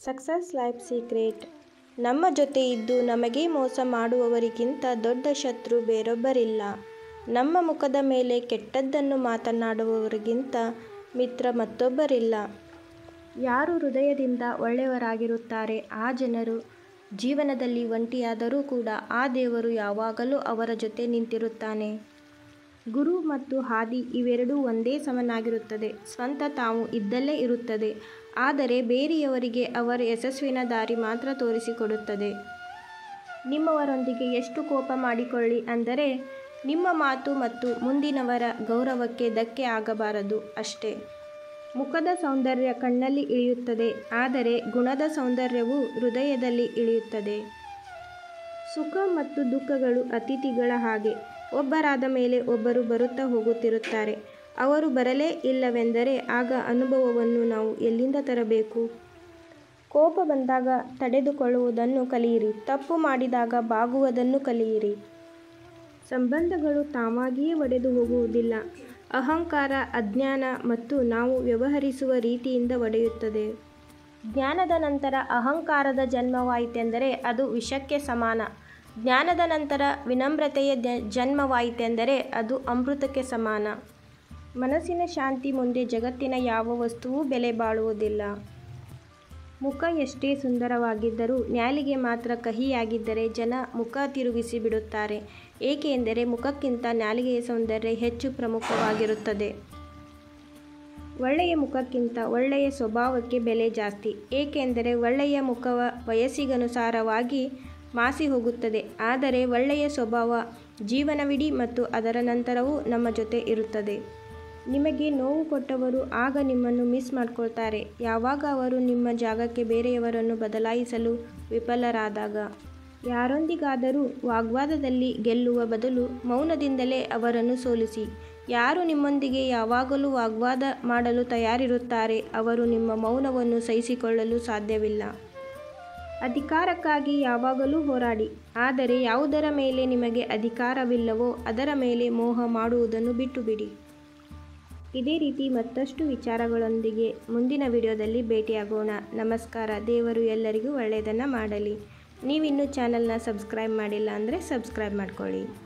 success life secret ನಮ್ಮ ಜೊತೆ ಇದ್ದು ನಮಗೆ ಮೋಸ ಮಾಡುವವರಿಗಿಂತ ದೊಡ್ಡ ಶತ್ರು ಬೇರೊಬ್ಬರಿಲ್ಲ ನಮ್ಮ ಮುಖದ ಮೇಲೆ ಕೆಟ್ಟದ್ದನ್ನು ಮಾತನಾಡುವವರಿಗಿಂತ ಮಿತ್ರ ಮತ್ತೊಬ್ಬರಿಲ್ಲ ಯಾರು ಹೃದಯದಿಂದ ಒಳ್ಳೆಯವರಾಗಿರುತ್ತಾರೆ ಆ ಜನರು ಜೀವನದಲ್ಲಿ ಒಂಟಿಯಾದರೂ ಕೂಡ ಆ ದೇವರು ಯಾವಾಗಲೂ ಅವರ ಜೊತೆ ನಿಂತಿರುತ್ತಾನೆ ಗುರು ಮತ್ತು ಹಾದಿ ಇವೆರಡೂ ಒಂದೇ ಸಮನಾಗಿರುತ್ತದೆ ಸ್ವಂತ ತಾವು ಇದ್ದಲ್ಲೇ ಇರುತ್ತದೆ ಆದರೆ ಬೇರೆಯವರಿಗೆ ಅವರ ಯಶಸ್ವಿನ ದಾರಿ ಮಾತ್ರ ತೋರಿಸಿಕೊಡುತ್ತದೆ ನಿಮ್ಮವರೊಂದಿಗೆ ಎಷ್ಟು ಕೋಪ ಮಾಡಿಕೊಳ್ಳಿ ಅಂದರೆ ನಿಮ್ಮ ಮಾತು ಮತ್ತು ಮುಂದಿನವರ ಗೌರವಕ್ಕೆ ಧಕ್ಕೆ ಆಗಬಾರದು ಅಷ್ಟೇ ಮುಖದ ಸೌಂದರ್ಯ ಕಣ್ಣಲ್ಲಿ ಇಳಿಯುತ್ತದೆ ಆದರೆ ಗುಣದ ಸೌಂದರ್ಯವು ಹೃದಯದಲ್ಲಿ ಇಳಿಯುತ್ತದೆ ಸುಖ ಮತ್ತು ದುಃಖಗಳು ಅತಿಥಿಗಳ ಹಾಗೆ ಒಬ್ಬರಾದ ಮೇಲೆ ಒಬ್ಬರು ಬರುತ್ತಾ ಹೋಗುತ್ತಿರುತ್ತಾರೆ ಅವರು ಬರಲೇ ಇಲ್ಲವೆಂದರೆ ಆಗ ಅನುಭವವನ್ನು ನಾವು ಎಲ್ಲಿಂದ ತರಬೇಕು ಕೋಪ ಬಂದಾಗ ತಡೆದುಕೊಳ್ಳುವುದನ್ನು ಕಲಿಯಿರಿ ತಪ್ಪು ಮಾಡಿದಾಗ ಬಾಗುವುದನ್ನು ಕಲಿಯಿರಿ ಸಂಬಂಧಗಳು ತಾವಾಗಿಯೇ ಒಡೆದು ಹೋಗುವುದಿಲ್ಲ ಅಹಂಕಾರ ಅಜ್ಞಾನ ಮತ್ತು ನಾವು ವ್ಯವಹರಿಸುವ ರೀತಿಯಿಂದ ಒಡೆಯುತ್ತದೆ ಜ್ಞಾನದ ನಂತರ ಅಹಂಕಾರದ ಜನ್ಮವಾಯಿತೆಂದರೆ ಅದು ವಿಷಕ್ಕೆ ಸಮಾನ ಜ್ಞಾನದ ನಂತರ ವಿನಮ್ರತೆಯ ಜನ್ಮವಾಯಿತೆಂದರೆ ಅದು ಅಮೃತಕ್ಕೆ ಸಮಾನ ಮನಸ್ಸಿನ ಶಾಂತಿ ಮುಂದೆ ಜಗತ್ತಿನ ಯಾವ ವಸ್ತುವೂ ಬೆಲೆ ಬಾಳುವುದಿಲ್ಲ ಮುಖ ಎಷ್ಟೇ ಸುಂದರವಾಗಿದ್ದರೂ ನ್ಯಾಲಿಗೆ ಮಾತ್ರ ಕಹಿಯಾಗಿದ್ದರೆ ಜನ ಮುಖ ತಿರುಗಿಸಿ ಬಿಡುತ್ತಾರೆ ಏಕೆಂದರೆ ಮುಖಕ್ಕಿಂತ ನಾಲಿಗೆಯ ಸೌಂದರ್ಯ ಹೆಚ್ಚು ಪ್ರಮುಖವಾಗಿರುತ್ತದೆ ಒಳ್ಳೆಯ ಮುಖಕ್ಕಿಂತ ಒಳ್ಳೆಯ ಸ್ವಭಾವಕ್ಕೆ ಬೆಲೆ ಜಾಸ್ತಿ ಏಕೆಂದರೆ ಒಳ್ಳೆಯ ಮುಖವ ವಯಸ್ಸಿಗನುಸಾರವಾಗಿ ಮಾಸಿ ಹೋಗುತ್ತದೆ ಆದರೆ ಒಳ್ಳೆಯ ಸ್ವಭಾವ ಜೀವನವಿಡೀ ಮತ್ತು ಅದರ ನಂತರವೂ ನಮ್ಮ ಜೊತೆ ಇರುತ್ತದೆ ನಿಮಗೆ ನೋವು ಕೊಟ್ಟವರು ಆಗ ನಿಮ್ಮನ್ನು ಮಿಸ್ ಮಾಡ್ಕೊಳ್ತಾರೆ ಯಾವಾಗ ಅವರು ನಿಮ್ಮ ಜಾಗಕ್ಕೆ ಬೇರೆಯವರನ್ನು ಬದಲಾಯಿಸಲು ವಿಫಲರಾದಾಗ ಯಾರೊಂದಿಗಾದರೂ ವಾಗ್ವಾದದಲ್ಲಿ ಗೆಲ್ಲುವ ಬದಲು ಮೌನದಿಂದಲೇ ಅವರನ್ನು ಸೋಲಿಸಿ ಯಾರು ನಿಮ್ಮೊಂದಿಗೆ ಯಾವಾಗಲೂ ವಾಗ್ವಾದ ಮಾಡಲು ತಯಾರಿರುತ್ತಾರೆ ಅವರು ನಿಮ್ಮ ಮೌನವನ್ನು ಸಹಿಸಿಕೊಳ್ಳಲು ಸಾಧ್ಯವಿಲ್ಲ ಅಧಿಕಾರಕ್ಕಾಗಿ ಯಾವಾಗಲೂ ಹೋರಾಡಿ ಆದರೆ ಯಾವುದರ ಮೇಲೆ ನಿಮಗೆ ಅಧಿಕಾರವಿಲ್ಲವೋ ಅದರ ಮೇಲೆ ಮೋಹ ಮಾಡುವುದನ್ನು ಬಿಟ್ಟು ಬಿಡಿ ಇದೇ ರೀತಿ ಮತ್ತಷ್ಟು ವಿಚಾರಗಳೊಂದಿಗೆ ಮುಂದಿನ ವಿಡಿಯೋದಲ್ಲಿ ಭೇಟಿಯಾಗೋಣ ನಮಸ್ಕಾರ ದೇವರು ಎಲ್ಲರಿಗೂ ಒಳ್ಳೆಯದನ್ನು ಮಾಡಲಿ ನೀವಿನ್ನೂ ಚಾನಲ್ನ ಸಬ್ಸ್ಕ್ರೈಬ್ ಮಾಡಿಲ್ಲ ಅಂದರೆ ಸಬ್ಸ್ಕ್ರೈಬ್ ಮಾಡ್ಕೊಳ್ಳಿ